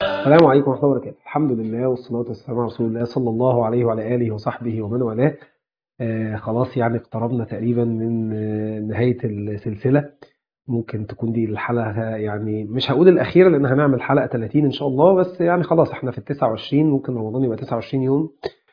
السلام عليكم ورحمة الله وبركاته الحمد لله والصلاة والسلام على رسول الله صلى الله عليه وعلى آله وصحبه ومن والاه آه خلاص يعني اقتربنا تقريبا من آه نهاية السلسلة ممكن تكون دي الحلقة يعني مش هقول الأخيرة لأن هنعمل حلقة 30 إن شاء الله بس يعني خلاص احنا في ال 29 ممكن رمضان يبقى 29 يوم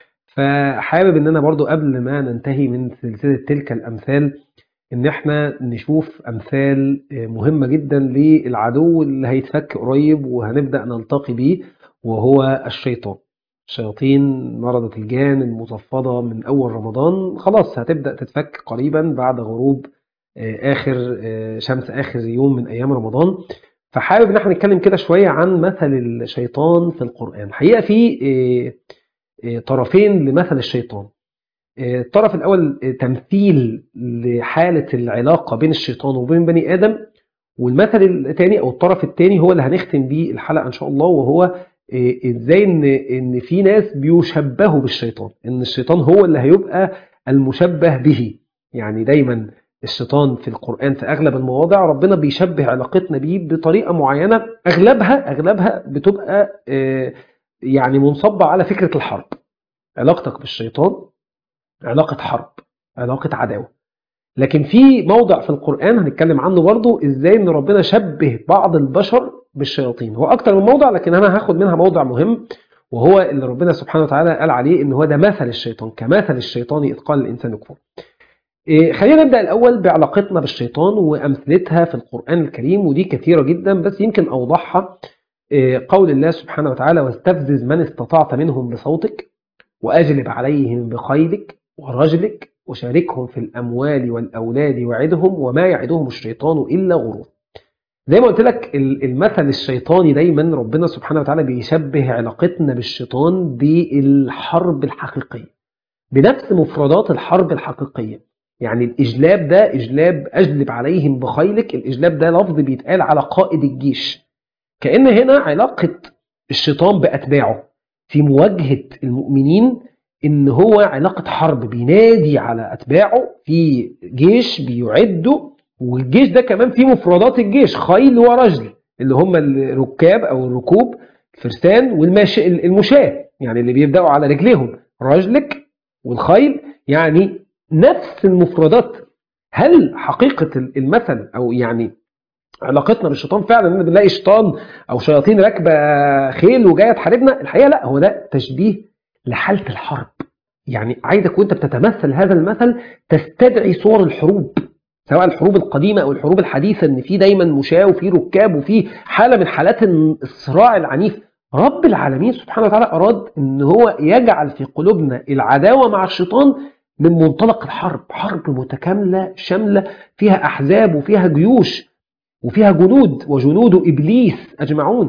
فحابب إن أنا برضو قبل ما ننتهي من سلسلة تلك الأمثال إن احنا نشوف أمثال مهمة جدا للعدو اللي هيتفك قريب وهنبدأ نلتقي بيه وهو الشيطان شياطين مرضة الجان المصفدة من أول رمضان خلاص هتبدأ تتفك قريبا بعد غروب آخر شمس آخر يوم من أيام رمضان فحابب ان احنا نتكلم كده شوية عن مثل الشيطان في القرآن حقيقة في طرفين لمثل الشيطان الطرف الأول تمثيل لحالة العلاقة بين الشيطان وبين بني آدم والمثل الثاني أو الطرف الثاني هو اللي هنختم بيه الحلقة إن شاء الله وهو إزاي إن, إن في ناس بيشبهوا بالشيطان إن الشيطان هو اللي هيبقى المشبه به يعني دايما الشيطان في القرآن في أغلب المواضع ربنا بيشبه علاقتنا بيه بطريقة معينة أغلبها أغلبها بتبقى يعني منصبة على فكرة الحرب علاقتك بالشيطان علاقة حرب علاقة عداوة لكن في موضع في القرآن هنتكلم عنه برضو ازاي ان ربنا شبه بعض البشر بالشياطين هو اكتر من موضع لكن انا هاخد منها موضع مهم وهو اللي ربنا سبحانه وتعالى قال عليه ان هو ده مثل الشيطان كمثل الشيطان اذ قال الانسان يكفر إيه خلينا نبدأ الأول بعلاقتنا بالشيطان وأمثلتها في القرآن الكريم ودي كثيرة جدا بس يمكن أوضحها إيه قول الله سبحانه وتعالى واستفزز من استطعت منهم بصوتك وأجلب عليهم بخيلك ورجلك وشاركهم في الأموال والأولاد وعدهم وما يعدهم الشيطان إلا غرور زي ما قلت لك المثل الشيطاني دايما ربنا سبحانه وتعالى بيشبه علاقتنا بالشيطان بالحرب الحقيقية بنفس مفردات الحرب الحقيقية يعني الإجلاب ده إجلاب أجلب عليهم بخيلك الإجلاب ده لفظ بيتقال على قائد الجيش كأن هنا علاقة الشيطان بأتباعه في مواجهة المؤمنين ان هو علاقة حرب بينادي على اتباعه في جيش بيعده والجيش ده كمان فيه مفردات الجيش خيل ورجل اللي هم الركاب او الركوب الفرسان والماشي المشاة يعني اللي بيبدأوا على رجليهم رجلك والخيل يعني نفس المفردات هل حقيقة المثل او يعني علاقتنا بالشيطان فعلا ان بنلاقي شيطان او شياطين راكبه خيل وجايه تحاربنا الحقيقه لا هو ده تشبيه لحالة الحرب يعني عايزك وانت بتتمثل هذا المثل تستدعي صور الحروب سواء الحروب القديمة أو الحروب الحديثة إن في دايما مشاة وفي ركاب وفي حالة من حالات الصراع العنيف رب العالمين سبحانه وتعالى أراد إن هو يجعل في قلوبنا العداوة مع الشيطان من منطلق الحرب حرب متكاملة شاملة فيها أحزاب وفيها جيوش وفيها جنود وجنود إبليس أجمعون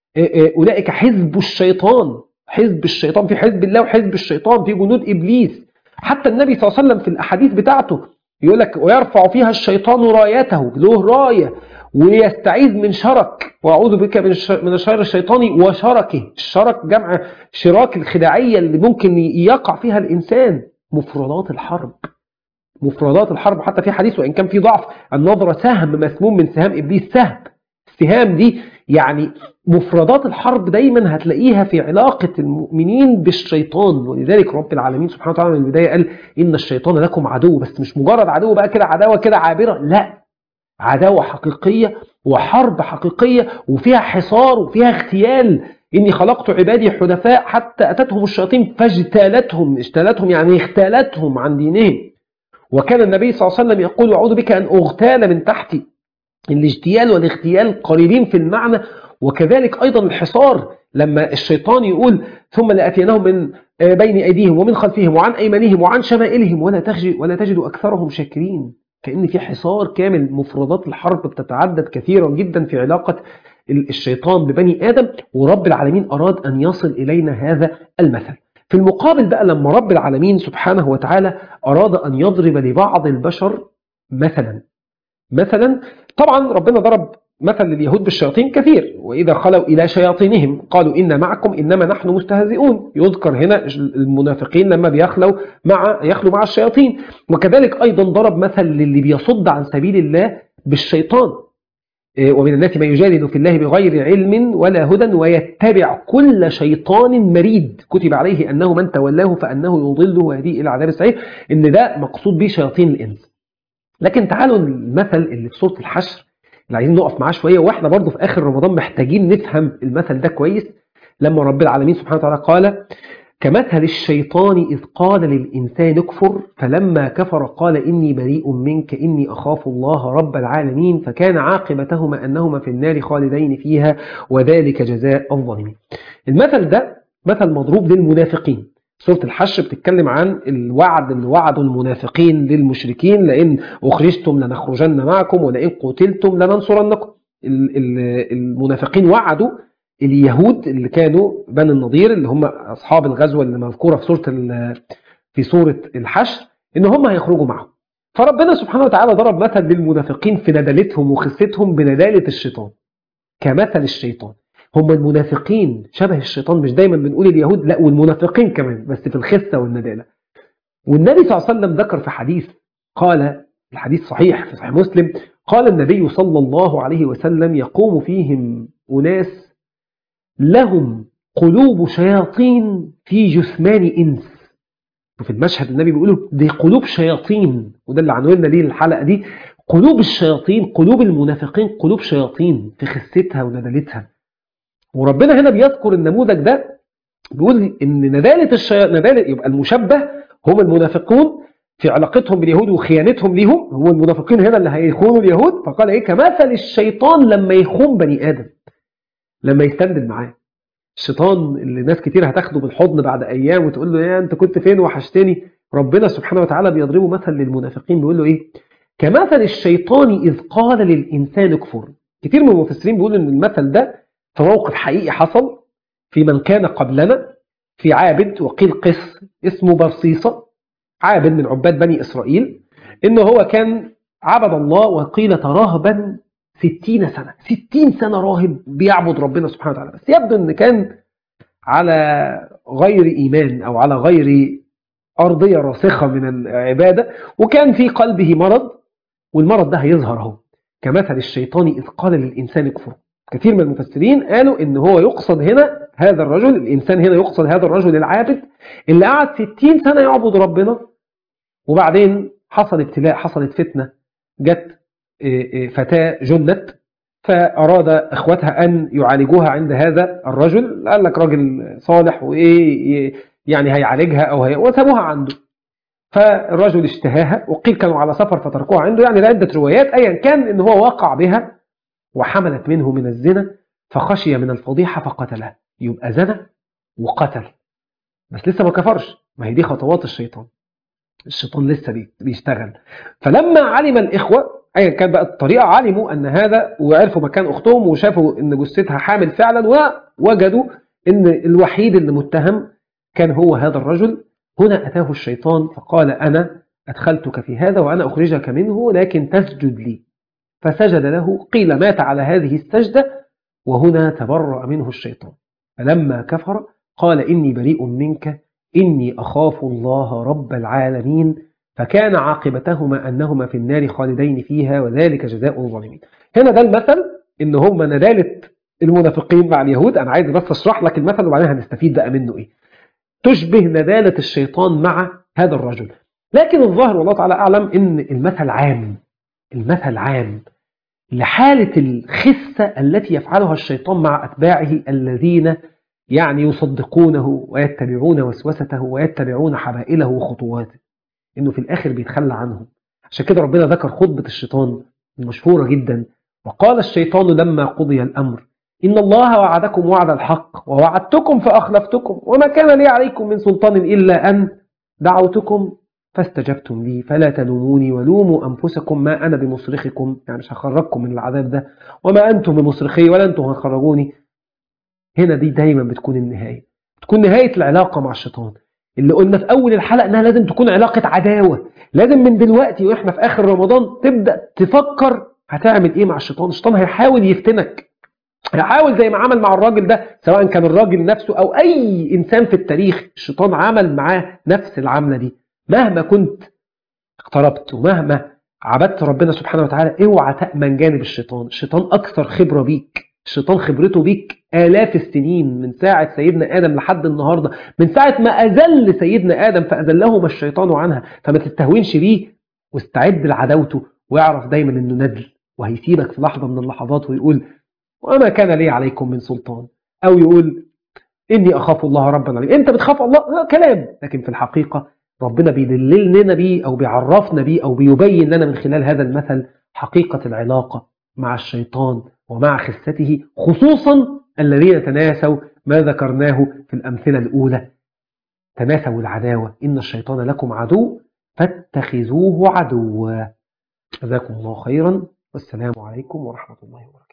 أولئك حزب الشيطان حزب الشيطان في حزب الله وحزب الشيطان في جنود إبليس حتى النبي صلى الله عليه وسلم في الأحاديث بتاعته يقول لك ويرفع فيها الشيطان رايته له راية ويستعيذ من شرك وأعوذ بك من الشر الشيطاني وشركه الشرك جمع شراك الخداعية اللي ممكن يقع فيها الإنسان مفردات الحرب مفردات الحرب حتى في حديث وإن كان في ضعف النظرة سهم مسموم من سهام إبليس سهم السهام دي يعني مفردات الحرب دايما هتلاقيها في علاقة المؤمنين بالشيطان ولذلك رب العالمين سبحانه وتعالى من البداية قال إن الشيطان لكم عدو بس مش مجرد عدو بقى كده عداوة كده عابرة لا عداوة حقيقية وحرب حقيقية وفيها حصار وفيها اغتيال إني خلقت عبادي حدثاء حتى أتتهم الشياطين فاجتالتهم اجتالتهم يعني اغتالتهم عن دينهم وكان النبي صلى الله عليه وسلم يقول أعوذ بك أن أغتال من تحتي الاجتيال والاغتيال قريبين في المعنى وكذلك أيضا الحصار لما الشيطان يقول ثم لأتيناهم من بين أيديهم ومن خلفهم وعن أيمانهم وعن شمائلهم ولا تجد, ولا تجد أكثرهم شاكرين كأن في حصار كامل مفردات الحرب بتتعدد كثيرا جدا في علاقة الشيطان ببني آدم ورب العالمين أراد أن يصل إلينا هذا المثل في المقابل بقى لما رب العالمين سبحانه وتعالى أراد أن يضرب لبعض البشر مثلا مثلا طبعا ربنا ضرب مثل لليهود بالشياطين كثير وإذا خلوا إلى شياطينهم قالوا إن معكم إنما نحن مستهزئون يذكر هنا المنافقين لما بيخلوا مع يخلوا مع الشياطين وكذلك أيضا ضرب مثل للي بيصد عن سبيل الله بالشيطان إيه، ومن الناس من يجادل في الله بغير علم ولا هدى ويتبع كل شيطان مريد كتب عليه أنه من تولاه فأنه يضله ويهديه إلى عذاب السعير إن ده مقصود به شياطين الإنس لكن تعالوا المثل اللي في سورة الحشر اللي عايزين نقف معاه شوية واحنا برضو في آخر رمضان محتاجين نفهم المثل ده كويس لما رب العالمين سبحانه وتعالى قال كمثل الشيطان إذ قال للإنسان اكفر فلما كفر قال إني بريء منك إني أخاف الله رب العالمين فكان عاقبتهما أنهما في النار خالدين فيها وذلك جزاء الظالمين المثل ده مثل مضروب للمنافقين سورة الحشر بتتكلم عن الوعد اللي وعدوا المنافقين للمشركين لئن أخرجتم لنخرجن معكم ولئن قتلتم لننصرنكم ال- ال- المنافقين وعدوا اليهود اللي كانوا بني النضير اللي هم أصحاب الغزوة اللي مذكورة في سورة ال- في سورة الحشر إن هم هيخرجوا معهم فربنا سبحانه وتعالى ضرب مثل للمنافقين في ندالتهم وخستهم بندالة الشيطان كمثل الشيطان هم المنافقين شبه الشيطان مش دايما بنقول اليهود لا والمنافقين كمان بس في الخسة والندالة والنبي صلى الله عليه وسلم ذكر في حديث قال الحديث صحيح في صحيح مسلم قال النبي صلى الله عليه وسلم يقوم فيهم أناس لهم قلوب شياطين في جثمان إنس وفي المشهد النبي بيقولوا دي قلوب شياطين وده اللي عنواننا ليه الحلقة دي قلوب الشياطين قلوب المنافقين قلوب شياطين في خستها وندالتها وربنا هنا بيذكر النموذج ده بيقول ان ندالة الشي... ندالة يبقى المشبه هم المنافقون في علاقتهم باليهود وخيانتهم ليهم هو المنافقين هنا اللي هيخونوا اليهود فقال ايه كمثل الشيطان لما يخون بني ادم لما يستندل معاه الشيطان اللي ناس كتير هتاخده بالحضن بعد ايام وتقول له يا انت كنت فين وحشتني ربنا سبحانه وتعالى بيضربه مثل للمنافقين بيقول له ايه كمثل الشيطان اذ قال للانسان اكفر كتير من المفسرين بيقولوا ان المثل ده في موقف حقيقي حصل في من كان قبلنا في عابد وقيل قس اسمه برصيصة عابد من عباد بني إسرائيل إنه هو كان عبد الله وقيل تراهبا ستين سنة ستين سنة راهب بيعبد ربنا سبحانه وتعالى بس يبدو أن كان على غير إيمان أو على غير أرضية راسخة من العبادة وكان في قلبه مرض والمرض ده هيظهر اهو كمثل الشيطان إذ قال للإنسان اكفر كثير من المفسرين قالوا ان هو يقصد هنا هذا الرجل الانسان هنا يقصد هذا الرجل العابد اللي قعد 60 سنه يعبد ربنا وبعدين حصل ابتلاء حصلت فتنه جت فتاه جنت فاراد اخواتها ان يعالجوها عند هذا الرجل قال لك راجل صالح وايه يعني هيعالجها او هي وسابوها عنده فالرجل اشتهاها وقيل كانوا على سفر فتركوها عنده يعني لعده روايات ايا كان ان هو وقع بها وحملت منه من الزنا فخشي من الفضيحة فقتلها يبقى زنا وقتل بس لسه ما كفرش ما هي دي خطوات الشيطان الشيطان لسه بيشتغل فلما علم الإخوة أيا كان بقى الطريقة علموا أن هذا وعرفوا مكان أختهم وشافوا أن جثتها حامل فعلا ووجدوا أن الوحيد اللي متهم كان هو هذا الرجل هنا أتاه الشيطان فقال أنا أدخلتك في هذا وأنا أخرجك منه لكن تسجد لي فسجد له قيل مات على هذه السجدة وهنا تبرأ منه الشيطان فلما كفر قال إني بريء منك إني أخاف الله رب العالمين فكان عاقبتهما أنهما في النار خالدين فيها وذلك جزاء الظالمين هنا ده المثل إن هم ندالة المنافقين مع اليهود أنا عايز بس أشرح لك المثل وبعدين هنستفيد بقى منه إيه تشبه ندالة الشيطان مع هذا الرجل لكن الظاهر والله تعالى أعلم إن المثل عام المثل عام لحالة الخسة التي يفعلها الشيطان مع أتباعه الذين يعني يصدقونه ويتبعون وسوسته ويتبعون حبائله وخطواته إنه في الآخر بيتخلى عنهم عشان كده ربنا ذكر خطبة الشيطان المشهورة جدا وقال الشيطان لما قضي الأمر إن الله وعدكم وعد الحق ووعدتكم فأخلفتكم وما كان لي عليكم من سلطان إلا أن دعوتكم فاستجبتم لي فلا تلوموني ولوموا أنفسكم ما أنا بمصرخكم يعني مش هخرجكم من العذاب ده وما أنتم بمصرخي ولا أنتم هتخرجوني هنا دي دايما بتكون النهاية تكون نهاية العلاقة مع الشيطان اللي قلنا في أول الحلقة أنها لازم تكون علاقة عداوة لازم من دلوقتي وإحنا في آخر رمضان تبدأ تفكر هتعمل إيه مع الشيطان الشيطان هيحاول يفتنك هيحاول زي ما عمل مع الراجل ده سواء كان الراجل نفسه أو أي إنسان في التاريخ الشيطان عمل معاه نفس العملة دي مهما كنت اقتربت ومهما عبدت ربنا سبحانه وتعالى اوعى تأمن جانب الشيطان الشيطان أكثر خبرة بيك الشيطان خبرته بيك آلاف السنين من ساعة سيدنا آدم لحد النهاردة من ساعة ما أذل سيدنا آدم فأذلهما الشيطان عنها فما تستهونش بيه واستعد لعداوته واعرف دايما انه ندل وهيسيبك في لحظة من اللحظات ويقول وما كان لي عليكم من سلطان أو يقول إني أخاف الله رب العالمين أنت بتخاف الله كلام لكن في الحقيقة ربنا بيدللنا بيه أو بيعرفنا بيه أو بيبين لنا من خلال هذا المثل حقيقة العلاقة مع الشيطان ومع خسته خصوصا الذين تناسوا ما ذكرناه في الأمثلة الأولى تناسوا العداوة إن الشيطان لكم عدو فاتخذوه عدوا جزاكم الله خيرا والسلام عليكم ورحمة الله وبركاته